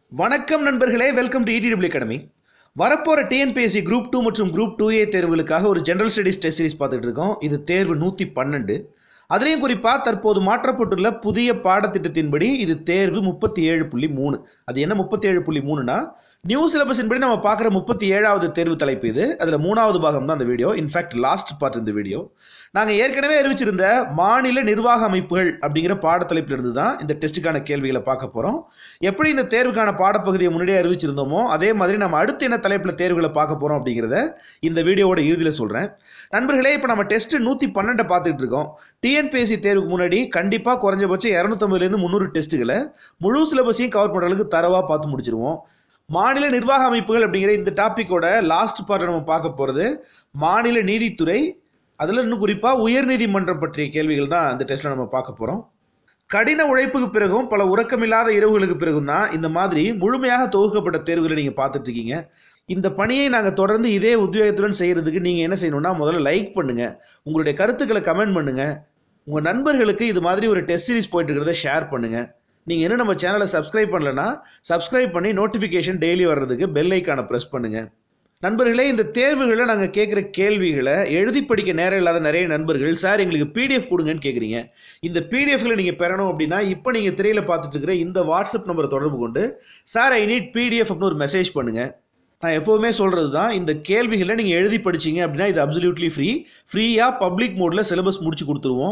வணக்கம் நண்பர்களே welcome to ETW academy வரப்போகிற டிஎன்பிஎஸ்சி குரூப் டூ மற்றும் குரூப் டூ ஏ தேர்வுகளுக்காக ஒரு ஜென்ரல் ஸ்டடீஸ் டெஸ்ட் சீரிஸ் பார்த்துட்டு இருக்கோம் இது தேர்வு நூற்றி பன்னெண்டு அதுலேயும் குறிப்பாக தற்போது மாற்றப்பட்டுள்ள புதிய பாடத்திட்டத்தின்படி இது தேர்வு முப்பத்தி ஏழு புள்ளி மூணு அது என்ன முப்பத்தி ஏழு புள்ளி மூணுனா நியூ சிலபஸின் படி நம்ம பார்க்குற முப்பத்தி ஏழாவது தேர்வு தலைப்பு இது அதில் மூணாவது பாகம் தான் அந்த வீடியோ இன்ஃபேக்ட் லாஸ்ட் பார்ட் இந்த வீடியோ நாங்கள் ஏற்கனவே அறிவிச்சிருந்த மாநில நிர்வாக அமைப்புகள் அப்படிங்கிற பாடத்தலைப்பிலிருந்து தான் இந்த டெஸ்ட்டுக்கான கேள்விகளை பார்க்க போகிறோம் எப்படி இந்த தேர்வுக்கான பாடப்பகுதியை முன்னாடியே அறிவிச்சிருந்தோமோ அதே மாதிரி நம்ம அடுத்து என்ன தலைப்பில் தேர்வுகளை பார்க்க போகிறோம் அப்படிங்கிறத இந்த வீடியோவோட இறுதியில் சொல்கிறேன் நண்பர்களே இப்போ நம்ம டெஸ்ட்டு நூற்றி பன்னெண்டை பார்த்துட்டு இருக்கோம் டிஎன்பிஎஸ்சி தேர்வுக்கு முன்னாடி கண்டிப்பாக குறைஞ்சபட்சம் இரநூத்தம்பதுலேருந்து முந்நூறு டெஸ்ட்டுகளை முழு சிலபஸையும் கவர் பண்ணுற அளவுக்கு தரவாக பார்த்து முடிச்சிருவோம் மாநில நிர்வாக அமைப்புகள் அப்படிங்கிற இந்த டாப்பிக்கோட லாஸ்ட் பார்ட் நம்ம பார்க்க போகிறது மாநில நீதித்துறை அதில் இன்னும் குறிப்பாக உயர்நீதிமன்றம் பற்றிய கேள்விகள் தான் இந்த டெஸ்ட்டில் நம்ம பார்க்க போகிறோம் கடின உழைப்புக்கு பிறகும் பல உறக்கமில்லாத இரவுகளுக்கு பிறகும் தான் இந்த மாதிரி முழுமையாக தொகுக்கப்பட்ட தேர்வுகளை நீங்கள் பார்த்துட்டு இருக்கீங்க இந்த பணியை நாங்கள் தொடர்ந்து இதே உத்வேகத்துடன் செய்கிறதுக்கு நீங்கள் என்ன செய்யணும்னா முதல்ல லைக் பண்ணுங்கள் உங்களுடைய கருத்துக்களை கமெண்ட் பண்ணுங்கள் உங்கள் நண்பர்களுக்கு இது மாதிரி ஒரு டெஸ்ட் சீரிஸ் போயிட்டு இருக்கிறத ஷேர் பண்ணுங்கள் நீங்கள் இன்னும் நம்ம சேனலை சப்ஸ்கிரைப் பண்ணலன்னா சப்ஸ்கிரைப் பண்ணி நோட்டிஃபிகேஷன் டெய்லி வர்றதுக்கு பெல் ஐக்கானை ப்ரெஸ் பண்ணுங்கள் நண்பர்களே இந்த தேர்வுகளை நாங்கள் கேட்குற கேள்விகளை எழுதி படிக்க நேரம் இல்லாத நிறைய நண்பர்கள் சார் எங்களுக்கு பிடிஎஃப் கொடுங்கன்னு கேட்குறீங்க இந்த பிடிஎஃப்களை நீங்கள் பெறணும் அப்படின்னா இப்போ நீங்கள் திரையில் பார்த்துட்டு இருக்கிற இந்த வாட்ஸ்அப் நம்பரை தொடர்பு கொண்டு சார் ஐ நீட் பிடிஎஃப் அப்படின்னு ஒரு மெசேஜ் பண்ணுங்கள் நான் எப்போவுமே சொல்கிறது தான் இந்த கேள்விகளை நீங்கள் எழுதி படிச்சீங்க அப்படின்னா இது அப்சல்யூட்லி ஃப்ரீ ஃப்ரீயாக பப்ளிக் மோடில் சிலபஸ் முடிச்சு கொடுத்துருவோம்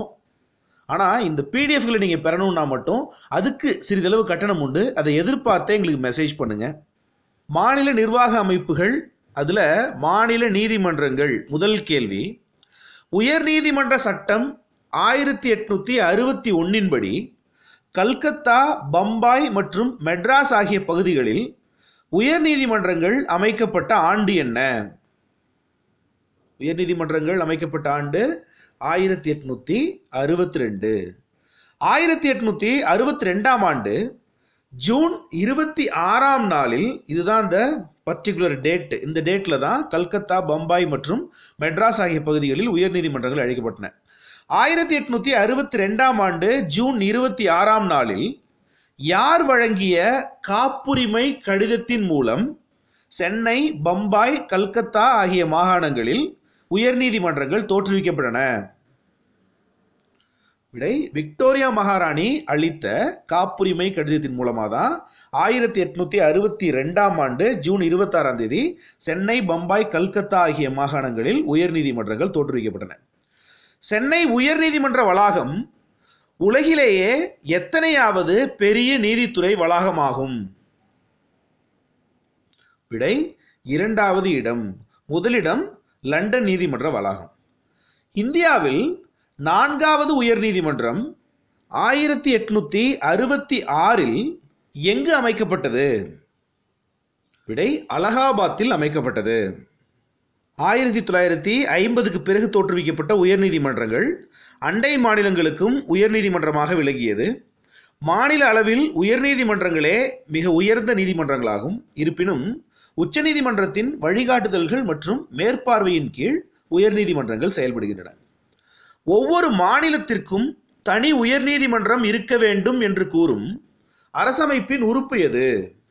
ஆனால் இந்த பிடிஎஃப்களை நீங்கள் பெறணும்னா மட்டும் அதுக்கு சிறிதளவு கட்டணம் உண்டு அதை எதிர்பார்த்தே எங்களுக்கு மெசேஜ் பண்ணுங்கள் மாநில நிர்வாக அமைப்புகள் அதில் மாநில நீதிமன்றங்கள் முதல் கேள்வி உயர்நீதிமன்ற சட்டம் ஆயிரத்தி எட்நூற்றி அறுபத்தி ஒன்றின்படி கல்கத்தா பம்பாய் மற்றும் மெட்ராஸ் ஆகிய பகுதிகளில் உயர்நீதிமன்றங்கள் அமைக்கப்பட்ட ஆண்டு என்ன உயர்நீதிமன்றங்கள் அமைக்கப்பட்ட ஆண்டு ஆயிரத்தி எட்நூற்றி அறுபத்தி ரெண்டு ஆயிரத்தி எட்நூற்றி அறுபத்தி ரெண்டாம் ஆண்டு ஜூன் இருபத்தி ஆறாம் நாளில் இதுதான் இந்த பர்டிகுலர் டேட் இந்த டேட்டில் தான் கல்கத்தா பம்பாய் மற்றும் மெட்ராஸ் ஆகிய பகுதிகளில் உயர்நீதிமன்றங்கள் அழைக்கப்பட்டன ஆயிரத்தி எட்நூற்றி அறுபத்தி ரெண்டாம் ஆண்டு ஜூன் இருபத்தி ஆறாம் நாளில் யார் வழங்கிய காப்புரிமை கடிதத்தின் மூலம் சென்னை பம்பாய் கல்கத்தா ஆகிய மாகாணங்களில் உயர்நீதிமன்றங்கள் தோற்றுவிக்கப்பட்டன விடை விக்டோரியா மகாராணி அளித்த காப்புரிமை கடிதத்தின் மூலமாக தான் ஆயிரத்தி எட்நூத்தி அறுபத்தி ரெண்டாம் ஆண்டு ஜூன் இருபத்தாறாம் தேதி சென்னை பம்பாய் கல்கத்தா ஆகிய மாகாணங்களில் உயர்நீதிமன்றங்கள் தோற்றுவிக்கப்பட்டன சென்னை உயர்நீதிமன்ற வளாகம் உலகிலேயே எத்தனையாவது பெரிய நீதித்துறை வளாகமாகும் விடை இரண்டாவது இடம் முதலிடம் லண்டன் நீதிமன்ற வளாகம் இந்தியாவில் நான்காவது உயர்நீதிமன்றம் ஆயிரத்தி எட்நூத்தி அறுபத்தி ஆறில் எங்கு அமைக்கப்பட்டது விடை அலகாபாத்தில் அமைக்கப்பட்டது ஆயிரத்தி தொள்ளாயிரத்தி ஐம்பதுக்கு பிறகு தோற்றுவிக்கப்பட்ட உயர்நீதிமன்றங்கள் அண்டை மாநிலங்களுக்கும் உயர்நீதிமன்றமாக விளங்கியது மாநில அளவில் உயர்நீதிமன்றங்களே மிக உயர்ந்த நீதிமன்றங்களாகும் இருப்பினும் உச்சநீதிமன்றத்தின் வழிகாட்டுதல்கள் மற்றும் மேற்பார்வையின் கீழ் உயர்நீதிமன்றங்கள் செயல்படுகின்றன ஒவ்வொரு மாநிலத்திற்கும் தனி உயர்நீதிமன்றம் இருக்க வேண்டும் என்று கூறும் அரசமைப்பின் உறுப்பு எது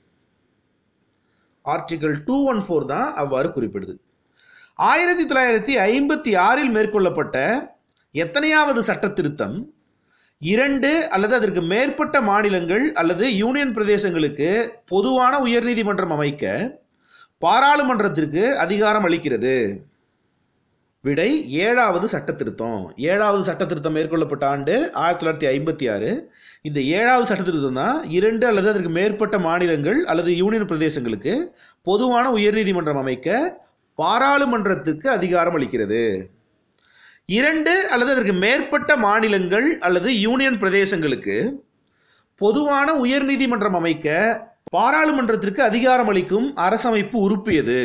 ஆர்டிகல் டூ ஒன் ஃபோர் தான் அவ்வாறு குறிப்பிடுது ஆயிரத்தி தொள்ளாயிரத்தி ஐம்பத்தி ஆறில் மேற்கொள்ளப்பட்ட எத்தனையாவது சட்ட திருத்தம் இரண்டு அல்லது அதற்கு மேற்பட்ட மாநிலங்கள் அல்லது யூனியன் பிரதேசங்களுக்கு பொதுவான உயர்நீதிமன்றம் அமைக்க பாராளுமன்றத்திற்கு அதிகாரம் அளிக்கிறது விடை ஏழாவது சட்ட திருத்தம் ஏழாவது சட்ட திருத்தம் மேற்கொள்ளப்பட்ட ஆண்டு ஆயிரத்தி தொள்ளாயிரத்தி ஐம்பத்தி ஆறு இந்த ஏழாவது சட்ட திருத்தம் தான் இரண்டு அல்லது அதற்கு மேற்பட்ட மாநிலங்கள் அல்லது யூனியன் பிரதேசங்களுக்கு பொதுவான உயர்நீதிமன்றம் அமைக்க பாராளுமன்றத்திற்கு அதிகாரம் அளிக்கிறது இரண்டு அல்லது அதற்கு மேற்பட்ட மாநிலங்கள் அல்லது யூனியன் பிரதேசங்களுக்கு பொதுவான உயர்நீதிமன்றம் அமைக்க பாராளுமன்றத்திற்கு அதிகாரம் அளிக்கும் அரசமைப்பு உறுப்பு எது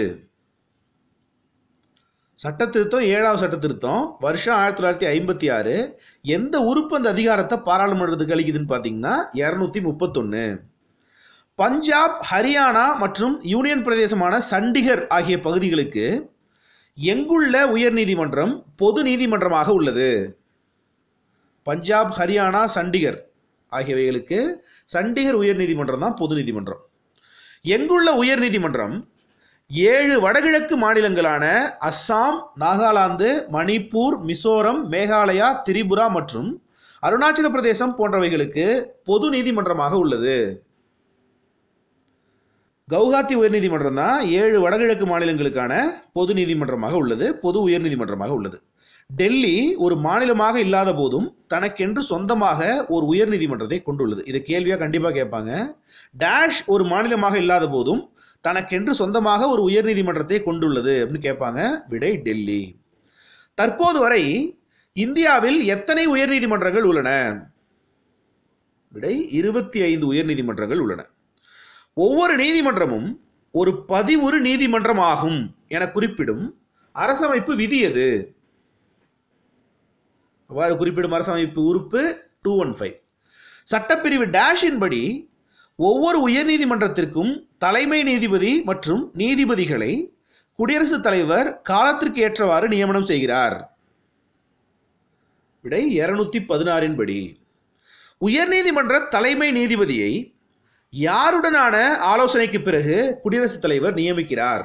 சட்ட திருத்தம் ஏழாவது சட்ட திருத்தம் வருஷம் ஆயிரத்தி தொள்ளாயிரத்தி ஐம்பத்தி ஆறு எந்த உறுப்பு அந்த அதிகாரத்தை பாராளுமன்றத்துக்கு அளிக்குதுன்னு பார்த்தீங்கன்னா இரநூத்தி முப்பத்தொன்று பஞ்சாப் ஹரியானா மற்றும் யூனியன் பிரதேசமான சண்டிகர் ஆகிய பகுதிகளுக்கு எங்குள்ள உயர்நீதிமன்றம் பொது நீதிமன்றமாக உள்ளது பஞ்சாப் ஹரியானா சண்டிகர் ஆகியவைகளுக்கு சண்டிகர் உயர்நீதிமன்றம் தான் பொது நீதிமன்றம் எங்குள்ள உயர்நீதிமன்றம் ஏழு வடகிழக்கு மாநிலங்களான அஸ்ஸாம் நாகாலாந்து மணிப்பூர் மிசோரம் மேகாலயா திரிபுரா மற்றும் அருணாச்சல பிரதேசம் போன்றவைகளுக்கு பொது நீதிமன்றமாக உள்ளது கவுஹாத்தி உயர்நீதிமன்றம் தான் ஏழு வடகிழக்கு மாநிலங்களுக்கான பொது நீதிமன்றமாக உள்ளது பொது உயர்நீதிமன்றமாக உள்ளது டெல்லி ஒரு மாநிலமாக இல்லாத போதும் தனக்கென்று சொந்தமாக ஒரு உயர்நீதிமன்றத்தை கொண்டுள்ளது இதை கேள்வியாக கண்டிப்பாக கேட்பாங்க டேஷ் ஒரு மாநிலமாக இல்லாத போதும் தனக்கென்று சொந்தமாக ஒரு உயர்நீதிமன்றத்தை கொண்டுள்ளது அப்படின்னு கேட்பாங்க விடை டெல்லி தற்போது வரை இந்தியாவில் எத்தனை உயர்நீதிமன்றங்கள் உள்ளன விடை இருபத்தி ஐந்து உயர்நீதிமன்றங்கள் உள்ளன ஒவ்வொரு நீதிமன்றமும் ஒரு பதிவுறு நீதிமன்றம் ஆகும் என குறிப்பிடும் அரசமைப்பு விதி எது அவ்வாறு குறிப்பிடும் அரசமைப்பு உறுப்பு டூ ஒன் ஃபைவ் சட்டப்பிரிவு டேஷின் படி ஒவ்வொரு உயர்நீதிமன்றத்திற்கும் தலைமை நீதிபதி மற்றும் நீதிபதிகளை குடியரசுத் தலைவர் காலத்திற்கு ஏற்றவாறு நியமனம் செய்கிறார் விடை இருநூத்தி பதினாறின் படி உயர்நீதிமன்ற தலைமை நீதிபதியை யாருடனான ஆலோசனைக்கு பிறகு குடியரசுத் தலைவர் நியமிக்கிறார்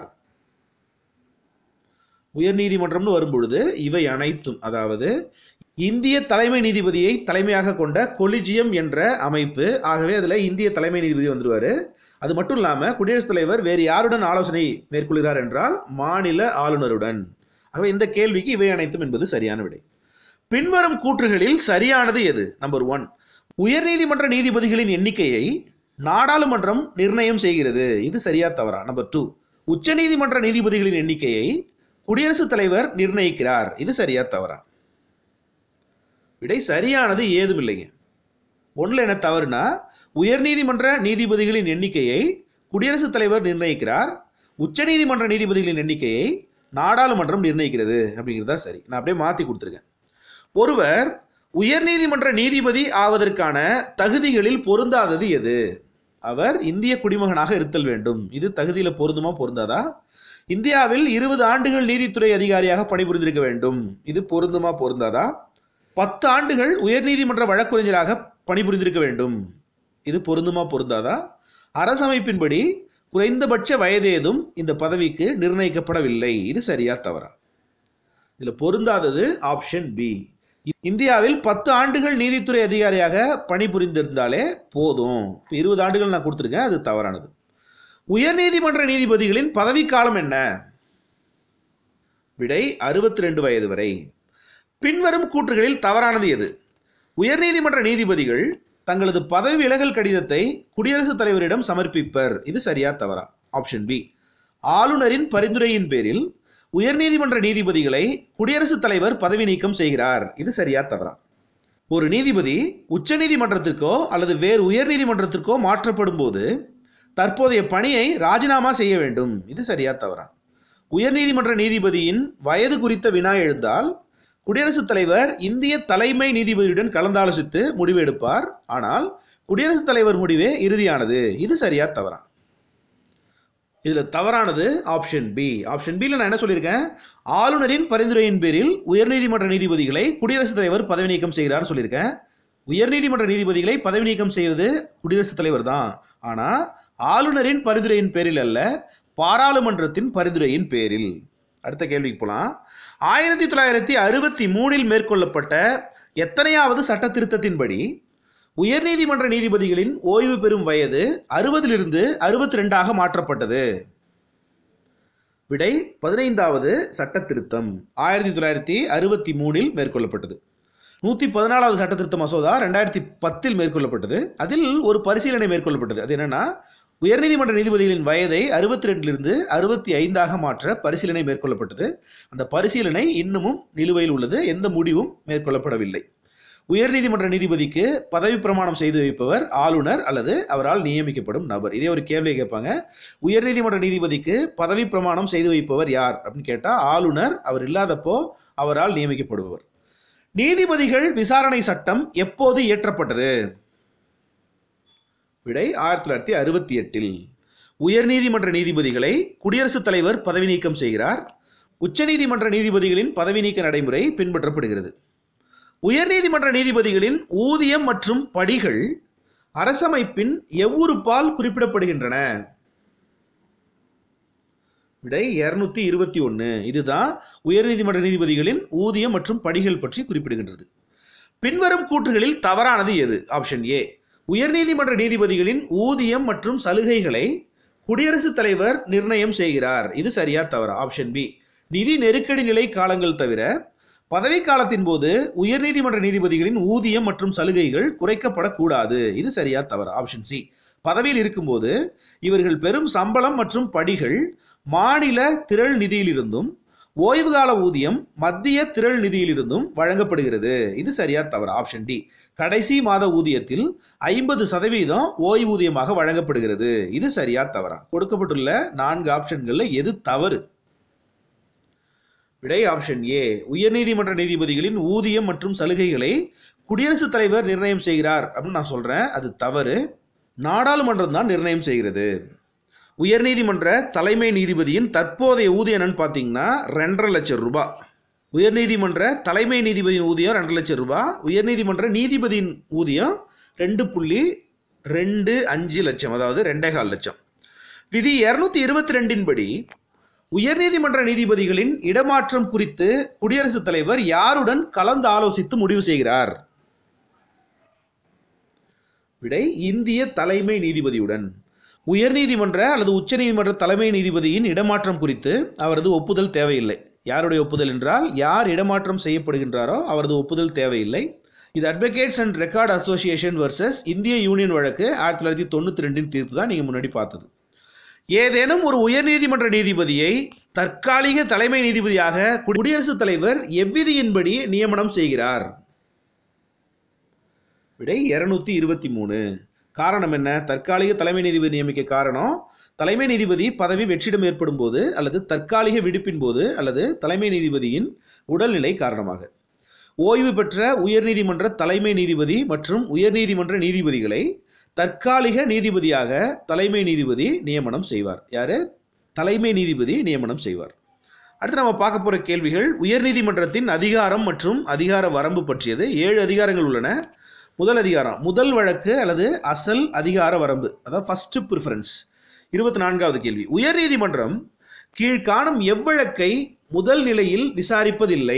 உயர்நீதிமன்றம்னு வரும்பொழுது இவை அனைத்தும் அதாவது இந்திய தலைமை நீதிபதியை தலைமையாக கொண்ட கொலிஜியம் என்ற அமைப்பு ஆகவே அதில் இந்திய தலைமை நீதிபதி வந்துருவார் அது மட்டும் இல்லாமல் குடியரசுத் தலைவர் வேறு யாருடன் ஆலோசனை மேற்கொள்கிறார் என்றால் மாநில ஆளுநருடன் ஆகவே இந்த கேள்விக்கு இவை அனைத்தும் என்பது சரியான விடை பின்வரும் கூற்றுகளில் சரியானது எது நம்பர் ஒன் உயர்நீதிமன்ற நீதிபதிகளின் எண்ணிக்கையை நாடாளுமன்றம் நிர்ணயம் செய்கிறது இது சரியா தவறா நம்பர் டூ உச்சநீதிமன்ற நீதிபதிகளின் எண்ணிக்கையை குடியரசுத் தலைவர் நிர்ணயிக்கிறார் இது சரியா தவறா விடை சரியானது ஏதும் இல்லைங்க ஒன்றில் என்ன தவறுனா உயர்நீதிமன்ற நீதிபதிகளின் எண்ணிக்கையை குடியரசுத் தலைவர் நிர்ணயிக்கிறார் உச்சநீதிமன்ற நீதிபதிகளின் எண்ணிக்கையை நாடாளுமன்றம் நிர்ணயிக்கிறது அப்படிங்கிறது தான் சரி நான் அப்படியே மாற்றி கொடுத்துருக்கேன் ஒருவர் உயர்நீதிமன்ற நீதிபதி ஆவதற்கான தகுதிகளில் பொருந்தாதது எது அவர் இந்திய குடிமகனாக இருத்தல் வேண்டும் இது தகுதியில் பொருந்துமா பொருந்தாதா இந்தியாவில் இருபது ஆண்டுகள் நீதித்துறை அதிகாரியாக பணிபுரிந்திருக்க வேண்டும் இது பொருந்துமா பொருந்தாதா பத்து ஆண்டுகள் உயர்நீதிமன்ற வழக்கறிஞராக பணிபுரிந்திருக்க வேண்டும் இது பொருந்துமா பொருந்தாதா அரசமைப்பின்படி குறைந்தபட்ச வயதேதும் இந்த பதவிக்கு நிர்ணயிக்கப்படவில்லை இது சரியா தவறா இதில் பொருந்தாதது ஆப்ஷன் பி இந்தியாவில் பத்து ஆண்டுகள் நீதித்துறை அதிகாரியாக பணிபுரிந்திருந்தாலே போதும் இப்போ இருபது ஆண்டுகள் நான் கொடுத்துருக்கேன் அது தவறானது உயர்நீதிமன்ற நீதிபதிகளின் பதவிக்காலம் என்ன விடை அறுபத்தி ரெண்டு வயது வரை பின்வரும் கூற்றுகளில் தவறானது எது உயர்நீதிமன்ற நீதிபதிகள் தங்களது பதவி விலகல் கடிதத்தை குடியரசுத் தலைவரிடம் சமர்ப்பிப்பர் இது சரியா தவறா ஆப்ஷன் பி ஆளுநரின் பரிந்துரையின் பேரில் உயர்நீதிமன்ற நீதிபதிகளை குடியரசுத் தலைவர் பதவி நீக்கம் செய்கிறார் இது சரியா தவறா ஒரு நீதிபதி உச்சநீதிமன்றத்திற்கோ அல்லது வேறு உயர்நீதிமன்றத்திற்கோ மாற்றப்படும் போது தற்போதைய பணியை ராஜினாமா செய்ய வேண்டும் இது சரியா தவறா உயர்நீதிமன்ற நீதிபதியின் வயது குறித்த வினா எழுந்தால் குடியரசுத் தலைவர் இந்திய தலைமை நீதிபதியுடன் கலந்தாலோசித்து முடிவு எடுப்பார் ஆனால் குடியரசுத் தலைவர் முடிவே இறுதியானது இது சரியா தவறா இதில் தவறானது ஆப்ஷன் பி ஆப்ஷன் பியில் நான் என்ன சொல்லியிருக்கேன் ஆளுநரின் பரிந்துரையின் பேரில் உயர்நீதிமன்ற நீதிபதிகளை குடியரசுத் தலைவர் பதவி நீக்கம் செய்கிறார்னு சொல்லியிருக்கேன் உயர்நீதிமன்ற நீதிபதிகளை பதவி நீக்கம் செய்வது குடியரசுத் தலைவர் தான் ஆனால் ஆளுநரின் பரிந்துரையின் பேரில் அல்ல பாராளுமன்றத்தின் பரிந்துரையின் பேரில் அடுத்த கேள்விக்கு போகலாம் ஆயிரத்தி தொள்ளாயிரத்தி அறுபத்தி மூணில் மேற்கொள்ளப்பட்ட எத்தனையாவது சட்ட திருத்தத்தின்படி உயர்நீதிமன்ற நீதிபதிகளின் ஓய்வு பெறும் வயது அறுபதிலிருந்து அறுபத்தி ரெண்டாக மாற்றப்பட்டது விடை பதினைந்தாவது சட்ட திருத்தம் ஆயிரத்தி தொள்ளாயிரத்தி அறுபத்தி மூணில் மேற்கொள்ளப்பட்டது நூற்றி பதினாலாவது சட்ட திருத்த மசோதா ரெண்டாயிரத்தி பத்தில் மேற்கொள்ளப்பட்டது அதில் ஒரு பரிசீலனை மேற்கொள்ளப்பட்டது அது என்னன்னா உயர்நீதிமன்ற நீதிபதிகளின் வயதை அறுபத்தி ரெண்டிலிருந்து அறுபத்தி ஐந்தாக மாற்ற பரிசீலனை மேற்கொள்ளப்பட்டது அந்த பரிசீலனை இன்னமும் நிலுவையில் உள்ளது எந்த முடிவும் மேற்கொள்ளப்படவில்லை உயர்நீதிமன்ற நீதிபதிக்கு பதவி பிரமாணம் செய்து வைப்பவர் ஆளுநர் அல்லது அவரால் நியமிக்கப்படும் நபர் இதே ஒரு கேள்வியை கேட்பாங்க உயர்நீதிமன்ற நீதிபதிக்கு பதவி பிரமாணம் செய்து வைப்பவர் யார் அப்படின்னு கேட்டால் ஆளுநர் அவர் இல்லாதப்போ அவரால் நியமிக்கப்படுபவர் நீதிபதிகள் விசாரணை சட்டம் எப்போது இயற்றப்பட்டது விடை ஆயிரத்தி தொள்ளாயிரத்தி அறுபத்தி எட்டில் உயர்நீதிமன்ற நீதிபதிகளை குடியரசுத் தலைவர் பதவி நீக்கம் செய்கிறார் உச்சநீதிமன்ற நீதிபதிகளின் பதவி நீக்க நடைமுறை பின்பற்றப்படுகிறது உயர்நீதிமன்ற நீதிபதிகளின் ஊதியம் மற்றும் படிகள் அரசமைப்பின் எவ்வுறுப்பால் குறிப்பிடப்படுகின்றன விடை இருநூத்தி இருபத்தி ஒன்று இதுதான் உயர்நீதிமன்ற நீதிபதிகளின் ஊதியம் மற்றும் படிகள் பற்றி குறிப்பிடுகின்றது பின்வரும் கூற்றுகளில் தவறானது எது ஆப்ஷன் ஏ உயர்நீதிமன்ற நீதிபதிகளின் ஊதியம் மற்றும் சலுகைகளை குடியரசுத் தலைவர் நிர்ணயம் செய்கிறார் இது சரியா தவறா ஆப்ஷன் பி நிதி நெருக்கடி நிலை காலங்கள் தவிர பதவி காலத்தின் போது உயர்நீதிமன்ற நீதிபதிகளின் ஊதியம் மற்றும் சலுகைகள் குறைக்கப்படக்கூடாது இது சரியா தவறா ஆப்ஷன் சி பதவியில் இருக்கும்போது இவர்கள் பெறும் சம்பளம் மற்றும் படிகள் மாநில திரள் நிதியிலிருந்தும் ஓய்வு கால ஊதியம் மத்திய திரள் நிதியிலிருந்தும் வழங்கப்படுகிறது இது சரியா தவறு ஆப்ஷன் டி கடைசி மாத ஊதியத்தில் ஐம்பது சதவீதம் ஓய்வூதியமாக வழங்கப்படுகிறது இது சரியா தவறா கொடுக்கப்பட்டுள்ள நான்கு ஆப்ஷன்களில் எது தவறு விடை ஆப்ஷன் ஏ உயர்நீதிமன்ற நீதிபதிகளின் ஊதியம் மற்றும் சலுகைகளை குடியரசுத் தலைவர் நிர்ணயம் செய்கிறார் அப்படின்னு நான் சொல்றேன் அது தவறு நாடாளுமன்றம் தான் நிர்ணயம் செய்கிறது உயர்நீதிமன்ற தலைமை நீதிபதியின் தற்போதைய ஊதியம் என்னன்னு பார்த்தீங்கன்னா ரெண்டரை லட்சம் ரூபாய் உயர்நீதிமன்ற தலைமை நீதிபதியின் ஊதியம் ரெண்டரை லட்சம் ரூபாய் உயர்நீதிமன்ற நீதிபதியின் ஊதியம் ரெண்டு புள்ளி ரெண்டு அஞ்சு லட்சம் அதாவது ரெண்டே கால் லட்சம் விதி இருநூத்தி இருபத்தி ரெண்டின் படி உயர்நீதிமன்ற நீதிபதிகளின் இடமாற்றம் குறித்து குடியரசுத் தலைவர் யாருடன் கலந்து ஆலோசித்து முடிவு செய்கிறார் விடை இந்திய தலைமை நீதிபதியுடன் உயர்நீதிமன்ற அல்லது உச்சநீதிமன்ற தலைமை நீதிபதியின் இடமாற்றம் குறித்து அவரது ஒப்புதல் தேவையில்லை யாருடைய ஒப்புதல் என்றால் யார் இடமாற்றம் செய்யப்படுகின்றாரோ அவரது ஒப்புதல் தேவையில்லை இது advocates and record association versus இந்திய யூனியன் வழக்கு ஆயிரத்தி தொள்ளாயிரத்தி தொண்ணூற்றி ரெண்டின் தீர்ப்பு தான் நீங்கள் முன்னாடி பார்த்தது ஏதேனும் ஒரு உயர்நீதிமன்ற நீதிபதியை தற்காலிக தலைமை நீதிபதியாக குடியரசுத் தலைவர் எவ்விதியின்படி நியமனம் செய்கிறார் விடை இருநூத்தி இருபத்தி மூணு காரணம் என்ன தற்காலிக தலைமை நீதிபதி நியமிக்க காரணம் தலைமை நீதிபதி பதவி வெற்றிடம் ஏற்படும் போது அல்லது தற்காலிக விடுப்பின் போது அல்லது தலைமை நீதிபதியின் உடல்நிலை காரணமாக ஓய்வு பெற்ற உயர்நீதிமன்ற தலைமை நீதிபதி மற்றும் உயர்நீதிமன்ற நீதிபதிகளை தற்காலிக நீதிபதியாக தலைமை நீதிபதி நியமனம் செய்வார் யாரு தலைமை நீதிபதி நியமனம் செய்வார் அடுத்து நம்ம பார்க்க போகிற கேள்விகள் உயர்நீதிமன்றத்தின் அதிகாரம் மற்றும் அதிகார வரம்பு பற்றியது ஏழு அதிகாரங்கள் உள்ளன முதல் அதிகாரம் முதல் வழக்கு அல்லது அசல் அதிகார வரம்பு அதாவது ஃபர்ஸ்ட் ப்ரிஃபரன்ஸ் இருபத்தி நான்காவது கேள்வி உயர்நீதிமன்றம் கீழ்காணும் எவ்வழக்கை முதல் நிலையில் விசாரிப்பதில்லை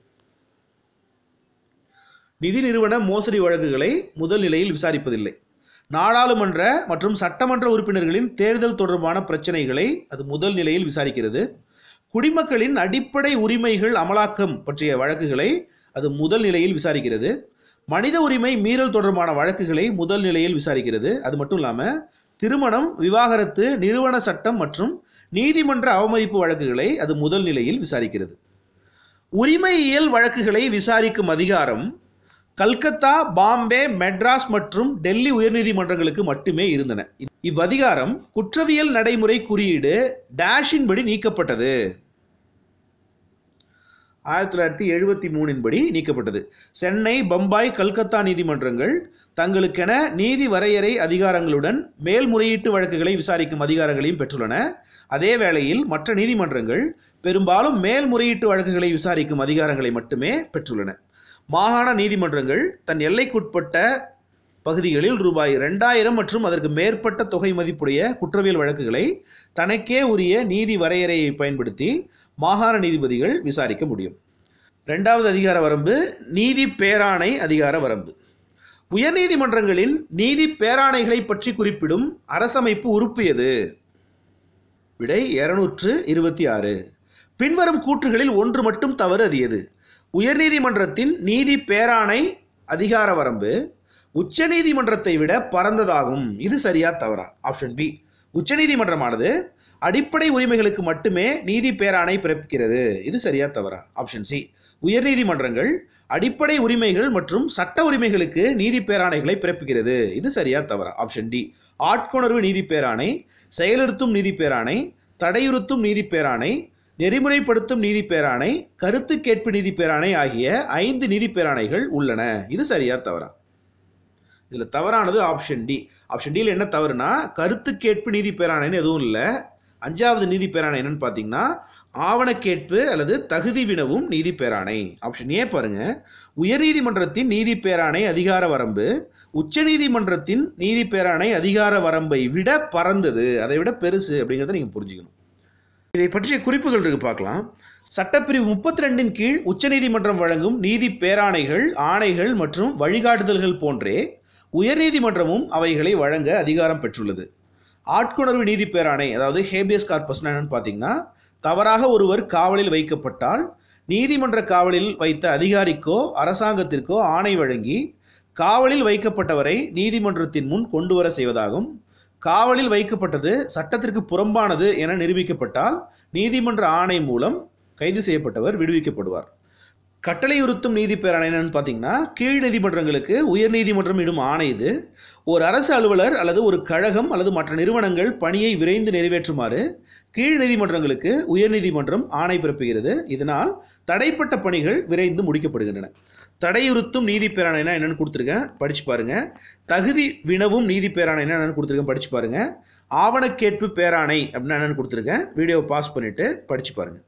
நிதி நிறுவன மோசடி வழக்குகளை முதல் நிலையில் விசாரிப்பதில்லை நாடாளுமன்ற மற்றும் சட்டமன்ற உறுப்பினர்களின் தேர்தல் தொடர்பான பிரச்சனைகளை அது முதல் நிலையில் விசாரிக்கிறது குடிமக்களின் அடிப்படை உரிமைகள் அமலாக்கம் பற்றிய வழக்குகளை அது முதல் நிலையில் விசாரிக்கிறது மனித உரிமை மீறல் தொடர்பான வழக்குகளை முதல் நிலையில் விசாரிக்கிறது அது மட்டும் இல்லாமல் திருமணம் விவாகரத்து நிறுவன சட்டம் மற்றும் நீதிமன்ற அவமதிப்பு வழக்குகளை அது முதல் நிலையில் விசாரிக்கிறது உரிமையியல் வழக்குகளை விசாரிக்கும் அதிகாரம் கல்கத்தா பாம்பே மெட்ராஸ் மற்றும் டெல்லி உயர்நீதிமன்றங்களுக்கு மட்டுமே இருந்தன இவ்வதிகாரம் குற்றவியல் நடைமுறை குறியீடு டேஷின் படி நீக்கப்பட்டது ஆயிரத்தி தொள்ளாயிரத்தி எழுபத்தி மூணின் படி நீக்கப்பட்டது சென்னை பம்பாய் கல்கத்தா நீதிமன்றங்கள் தங்களுக்கென நீதி வரையறை அதிகாரங்களுடன் மேல்முறையீட்டு வழக்குகளை விசாரிக்கும் அதிகாரங்களையும் பெற்றுள்ளன அதே வேளையில் மற்ற நீதிமன்றங்கள் பெரும்பாலும் மேல்முறையீட்டு வழக்குகளை விசாரிக்கும் அதிகாரங்களை மட்டுமே பெற்றுள்ளன மாகாண நீதிமன்றங்கள் தன் எல்லைக்குட்பட்ட பகுதிகளில் ரூபாய் ரெண்டாயிரம் மற்றும் அதற்கு மேற்பட்ட தொகை மதிப்புடைய குற்றவியல் வழக்குகளை தனக்கே உரிய நீதி வரையறையை பயன்படுத்தி மாகாண நீதிபதிகள் விசாரிக்க முடியும் ரெண்டாவது அதிகார வரம்பு நீதி பேராணை அதிகார வரம்பு உயர்நீதிமன்றங்களின் நீதி பேராணைகளை பற்றி குறிப்பிடும் அரசமைப்பு உறுப்பு எது விடை இருநூற்று இருபத்தி ஆறு பின்வரும் கூற்றுகளில் ஒன்று மட்டும் தவறு அது எது உயர்நீதிமன்றத்தின் நீதி பேராணை அதிகார வரம்பு உச்சநீதிமன்றத்தை விட பரந்ததாகும் இது சரியா தவறா ஆப்ஷன் பி உச்சநீதிமன்றமானது அடிப்படை உரிமைகளுக்கு மட்டுமே நீதி பேராணை பிறப்பிக்கிறது இது சரியா தவறா ஆப்ஷன் சி உயர்நீதிமன்றங்கள் அடிப்படை உரிமைகள் மற்றும் சட்ட உரிமைகளுக்கு நீதி பேராணைகளை பிறப்பிக்கிறது இது சரியா தவறா ஆப்ஷன் டி ஆட்கொணர்வு நீதி பேராணை செயலிறுத்தும் நீதி பேராணை தடையுறுத்தும் நீதி பேராணை நெறிமுறைப்படுத்தும் நீதி பேராணை கருத்து கேட்பு நீதி பேராணை ஆகிய ஐந்து நீதி பேராணைகள் உள்ளன இது சரியா தவறா இதில் தவறானது ஆப்ஷன் டி ஆப்ஷன் டியில் என்ன தவறுனா கருத்து கேட்பு நீதி பேராணைன்னு எதுவும் இல்லை அஞ்சாவது நீதி பேராணை என்னன்னு பார்த்தீங்கன்னா ஆவணக்கேட்பு அல்லது தகுதி வினவும் நீதி பேராணை ஆப்ஷன் ஏ பாருங்க உயர்நீதிமன்றத்தின் நீதி பேராணை அதிகார வரம்பு உச்சநீதிமன்றத்தின் நீதி பேராணை அதிகார வரம்பை விட பறந்தது அதை விட பெருசு அப்படிங்கிறத நீங்கள் புரிஞ்சுக்கணும் இதை பற்றிய குறிப்புகள் இருக்கு பார்க்கலாம் சட்டப்பிரிவு முப்பத்தி ரெண்டின் கீழ் உச்சநீதிமன்றம் வழங்கும் நீதி பேராணைகள் ஆணைகள் மற்றும் வழிகாட்டுதல்கள் போன்றே உயர்நீதிமன்றமும் அவைகளை வழங்க அதிகாரம் பெற்றுள்ளது ஆட்கொணர்வு நீதி பேராணை அதாவது ஹேபியஸ் கார்பஸ் என்னன்னு பார்த்தீங்கன்னா தவறாக ஒருவர் காவலில் வைக்கப்பட்டால் நீதிமன்ற காவலில் வைத்த அதிகாரிக்கோ அரசாங்கத்திற்கோ ஆணை வழங்கி காவலில் வைக்கப்பட்டவரை நீதிமன்றத்தின் முன் கொண்டு வர செய்வதாகும் காவலில் வைக்கப்பட்டது சட்டத்திற்கு புறம்பானது என நிரூபிக்கப்பட்டால் நீதிமன்ற ஆணை மூலம் கைது செய்யப்பட்டவர் விடுவிக்கப்படுவார் கட்டளையுறுத்தும் நீதி பேராணை என்னன்னு பார்த்தீங்கன்னா கீழ் நீதிமன்றங்களுக்கு உயர் நீதிமன்றம் இடும் ஆணை இது ஒரு அரசு அலுவலர் அல்லது ஒரு கழகம் அல்லது மற்ற நிறுவனங்கள் பணியை விரைந்து நிறைவேற்றுமாறு கீழ் நீதிமன்றங்களுக்கு உயர் நீதிமன்றம் ஆணை பிறப்புகிறது இதனால் தடைப்பட்ட பணிகள் விரைந்து முடிக்கப்படுகின்றன தடையுறுத்தும் நீதி பேராணைனா என்னன்னு கொடுத்துருக்கேன் படிச்சு பாருங்க தகுதி வினவும் நீதி பேராணைனா என்னன்னு கொடுத்துருக்கேன் படிச்சு பாருங்க ஆவணக்கேட்பு பேராணை அப்படின்னா என்னன்னு கொடுத்துருக்கேன் வீடியோவை பாஸ் பண்ணிட்டு படிச்சு பாருங்க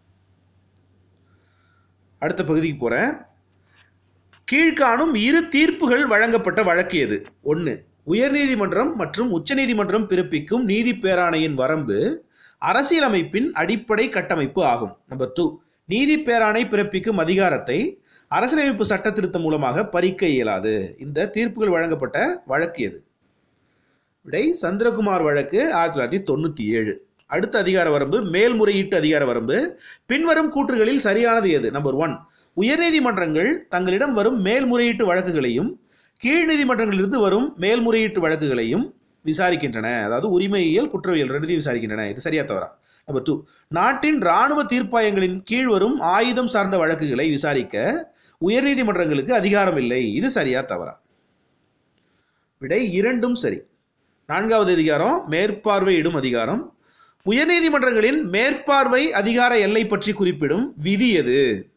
அடுத்த பகுதிக்கு போகிறேன் கீழ்காணும் இரு தீர்ப்புகள் வழங்கப்பட்ட வழக்கு எது ஒன்று உயர்நீதிமன்றம் மற்றும் உச்சநீதிமன்றம் பிறப்பிக்கும் நீதி பேராணையின் வரம்பு அரசியலமைப்பின் அடிப்படை கட்டமைப்பு ஆகும் நம்பர் டூ நீதி பேராணை பிறப்பிக்கும் அதிகாரத்தை அரசியலமைப்பு சட்ட திருத்தம் மூலமாக பறிக்க இயலாது இந்த தீர்ப்புகள் வழங்கப்பட்ட வழக்கு எது விடை சந்திரகுமார் வழக்கு ஆயிரத்தி தொள்ளாயிரத்தி தொண்ணூற்றி ஏழு அடுத்த அதிகார வரம்பு மேல்முறையீட்டு அதிகார வரம்பு பின்வரும் கூற்றுகளில் சரியானது எது நம்பர் ஒன் உயர்நீதிமன்றங்கள் தங்களிடம் வரும் மேல்முறையீட்டு வழக்குகளையும் கீழ் நீதிமன்றங்களிலிருந்து வரும் மேல்முறையீட்டு வழக்குகளையும் விசாரிக்கின்றன அதாவது உரிமையியல் குற்றவியல் ரெண்டுத்தையும் விசாரிக்கின்றன இது சரியா தவறா நம்பர் டூ நாட்டின் இராணுவ தீர்ப்பாயங்களின் கீழ் வரும் ஆயுதம் சார்ந்த வழக்குகளை விசாரிக்க உயர்நீதிமன்றங்களுக்கு அதிகாரம் இல்லை இது சரியா தவறா விடை இரண்டும் சரி நான்காவது அதிகாரம் மேற்பார்வையிடும் அதிகாரம் உயர்நீதிமன்றங்களின் மேற்பார்வை அதிகார எல்லை பற்றி குறிப்பிடும் விதி எது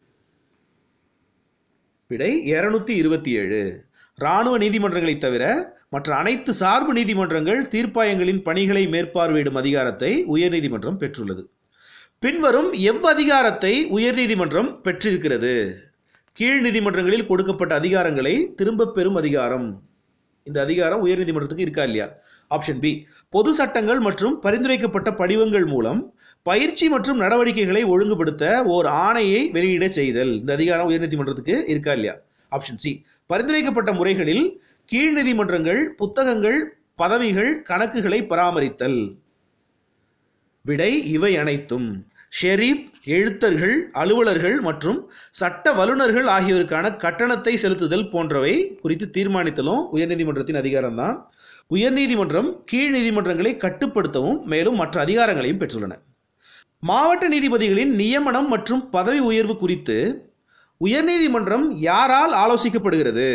விடை இருநூத்தி இருபத்தி ஏழு இராணுவ நீதிமன்றங்களை தவிர மற்ற அனைத்து சார்பு நீதிமன்றங்கள் தீர்ப்பாயங்களின் பணிகளை மேற்பார்வையிடும் அதிகாரத்தை உயர்நீதிமன்றம் பெற்றுள்ளது பின்வரும் எவ்வதிகாரத்தை உயர்நீதிமன்றம் பெற்றிருக்கிறது கீழ் நீதிமன்றங்களில் கொடுக்கப்பட்ட அதிகாரங்களை திரும்பப் பெறும் அதிகாரம் இந்த அதிகாரம் உயர்நீதிமன்றத்துக்கு இருக்கா இல்லையா ஆப்ஷன் பி பொது சட்டங்கள் மற்றும் பரிந்துரைக்கப்பட்ட படிவங்கள் மூலம் பயிற்சி மற்றும் நடவடிக்கைகளை ஒழுங்குபடுத்த ஓர் ஆணையை வெளியிட செய்தல் இந்த அதிகாரம் உயர்நீதிமன்றத்துக்கு இருக்கா இல்லையா ஆப்ஷன் சி பரிந்துரைக்கப்பட்ட முறைகளில் கீழ் நீதிமன்றங்கள் புத்தகங்கள் பதவிகள் கணக்குகளை பராமரித்தல் விடை இவை அனைத்தும் ஷெரீப் எழுத்தர்கள் அலுவலர்கள் மற்றும் சட்ட வல்லுநர்கள் ஆகியோருக்கான கட்டணத்தை செலுத்துதல் போன்றவை குறித்து தீர்மானித்தலும் உயர்நீதிமன்றத்தின் அதிகாரம்தான் உயர்நீதிமன்றம் கீழ் நீதிமன்றங்களை கட்டுப்படுத்தவும் மேலும் மற்ற அதிகாரங்களையும் பெற்றுள்ளன மாவட்ட நீதிபதிகளின் நியமனம் மற்றும் பதவி உயர்வு குறித்து உயர்நீதிமன்றம் யாரால் ஆலோசிக்கப்படுகிறது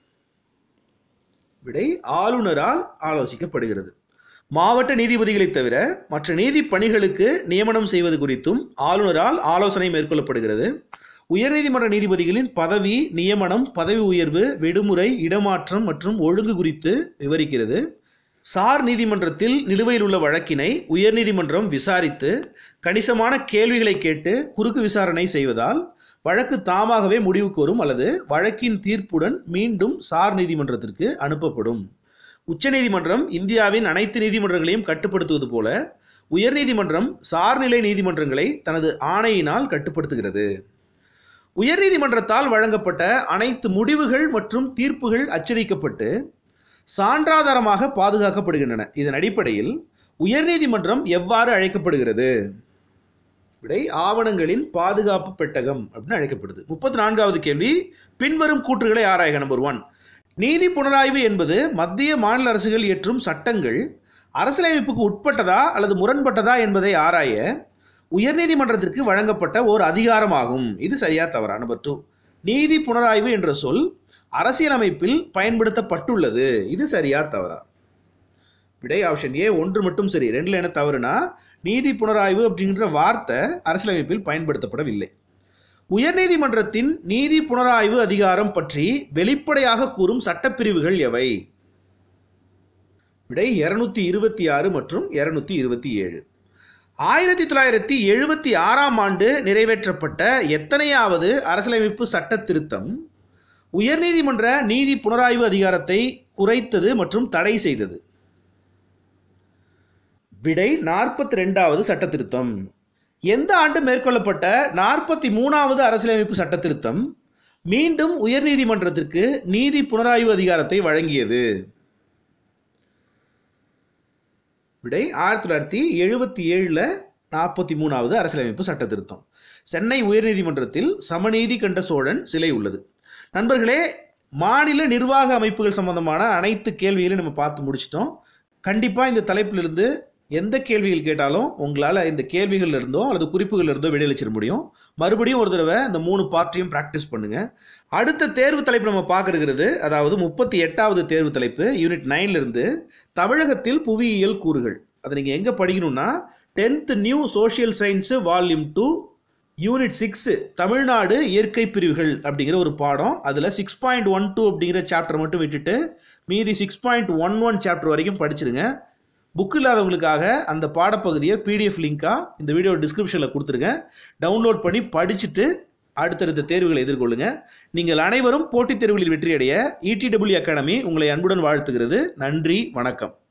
விடை ஆளுநரால் ஆலோசிக்கப்படுகிறது மாவட்ட நீதிபதிகளைத் தவிர மற்ற நீதி பணிகளுக்கு நியமனம் செய்வது குறித்தும் ஆளுநரால் ஆலோசனை மேற்கொள்ளப்படுகிறது உயர்நீதிமன்ற நீதிபதிகளின் பதவி நியமனம் பதவி உயர்வு விடுமுறை இடமாற்றம் மற்றும் ஒழுங்கு குறித்து விவரிக்கிறது சார் நீதிமன்றத்தில் நிலுவையில் உள்ள வழக்கினை உயர்நீதிமன்றம் விசாரித்து கணிசமான கேள்விகளை கேட்டு குறுக்கு விசாரணை செய்வதால் வழக்கு தாமாகவே முடிவுக்கு வரும் அல்லது வழக்கின் தீர்ப்புடன் மீண்டும் சார் நீதிமன்றத்திற்கு அனுப்பப்படும் உச்சநீதிமன்றம் இந்தியாவின் அனைத்து நீதிமன்றங்களையும் கட்டுப்படுத்துவது போல உயர்நீதிமன்றம் சார்நிலை நீதிமன்றங்களை தனது ஆணையினால் கட்டுப்படுத்துகிறது உயர்நீதிமன்றத்தால் வழங்கப்பட்ட அனைத்து முடிவுகள் மற்றும் தீர்ப்புகள் அச்சடிக்கப்பட்டு சான்றாதாரமாக பாதுகாக்கப்படுகின்றன இதன் அடிப்படையில் உயர்நீதிமன்றம் எவ்வாறு அழைக்கப்படுகிறது விடை ஆவணங்களின் பாதுகாப்பு பெட்டகம் அப்படின்னு அழைக்கப்படுது முப்பத்தி நான்காவது கேள்வி பின்வரும் கூற்றுகளை ஆராய்க நம்பர் ஒன் நீதி புனராய்வு என்பது மத்திய மாநில அரசுகள் இயற்றும் சட்டங்கள் அரசியலமைப்புக்கு உட்பட்டதா அல்லது முரண்பட்டதா என்பதை ஆராய உயர்நீதிமன்றத்திற்கு வழங்கப்பட்ட ஓர் அதிகாரமாகும் இது சரியா தவறா நம்பர் டூ நீதி புனராய்வு என்ற சொல் அரசியலமைப்பில் பயன்படுத்தப்பட்டுள்ளது இது சரியா தவறா விடை ஆப்ஷன் ஏ ஒன்று மட்டும் சரி ரெண்டுல என்ன தவறுனா நீதி புனராய்வு அப்படின்ற வார்த்தை அரசியலமைப்பில் பயன்படுத்தப்படவில்லை உயர்நீதிமன்றத்தின் நீதி புனராய்வு அதிகாரம் பற்றி வெளிப்படையாக கூறும் சட்டப்பிரிவுகள் எவை விடை இருநூத்தி இருபத்தி ஆறு மற்றும் இருநூத்தி இருபத்தி ஏழு ஆயிரத்தி தொள்ளாயிரத்தி எழுபத்தி ஆறாம் ஆண்டு நிறைவேற்றப்பட்ட எத்தனையாவது அரசியலமைப்பு சட்ட திருத்தம் உயர்நீதிமன்ற நீதி புனராய்வு அதிகாரத்தை குறைத்தது மற்றும் தடை செய்தது விடை நாற்பத்தி ரெண்டாவது சட்ட திருத்தம் எந்த ஆண்டு மேற்கொள்ளப்பட்ட நாற்பத்தி மூணாவது அரசியலமைப்பு சட்ட திருத்தம் மீண்டும் உயர்நீதிமன்றத்திற்கு நீதி புனராய்வு அதிகாரத்தை வழங்கியது விடை ஆயிரத்தி தொள்ளாயிரத்தி எழுபத்தி ஏழில் நாற்பத்தி மூணாவது அரசியலமைப்பு சட்ட திருத்தம் சென்னை உயர்நீதிமன்றத்தில் சமநீதி கண்ட சோழன் சிலை உள்ளது நண்பர்களே மாநில நிர்வாக அமைப்புகள் சம்பந்தமான அனைத்து கேள்விகளையும் நம்ம பார்த்து முடிச்சிட்டோம் கண்டிப்பாக இந்த தலைப்பிலிருந்து எந்த கேள்விகள் கேட்டாலும் உங்களால் இந்த கேள்விகள் இருந்தோ அல்லது குறிப்புகள் இருந்தோ வெளியளிச்சிட முடியும் மறுபடியும் ஒரு தடவை இந்த மூணு பார்ட்டையும் ப்ராக்டிஸ் பண்ணுங்கள் அடுத்த தேர்வு தலைப்பு நம்ம பார்க்கறது அதாவது முப்பத்தி எட்டாவது தேர்வு தலைப்பு யூனிட் நைன்லேருந்து தமிழகத்தில் புவியியல் கூறுகள் அதை நீங்கள் எங்கே படிக்கணும்னா tenth new social science volume two unit six Tamil Nadu இயற்கை பிரிவுகள் அப்படிங்கிற ஒரு பாடம் அதில் சிக்ஸ் பாயிண்ட் ஒன் டூ அப்படிங்கிற சாப்டர் மட்டும் விட்டுட்டு மீதி six point one one chapter வரைக்கும் படிச்சிருங்க புக் இல்லாதவங்களுக்காக அந்த பாடப்பகுதியை பிடிஎஃப் லிங்காக இந்த வீடியோ டிஸ்கிரிப்ஷனில் கொடுத்துருங்க டவுன்லோட் பண்ணி படிச்சுட்டு அடுத்தடுத்த தேர்வுகளை எதிர்கொள்ளுங்க நீங்கள் அனைவரும் போட்டித் தேர்வுகளில் வெற்றியடைய இடிடபிள்யூ அகாடமி உங்களை அன்புடன் வாழ்த்துகிறது நன்றி வணக்கம்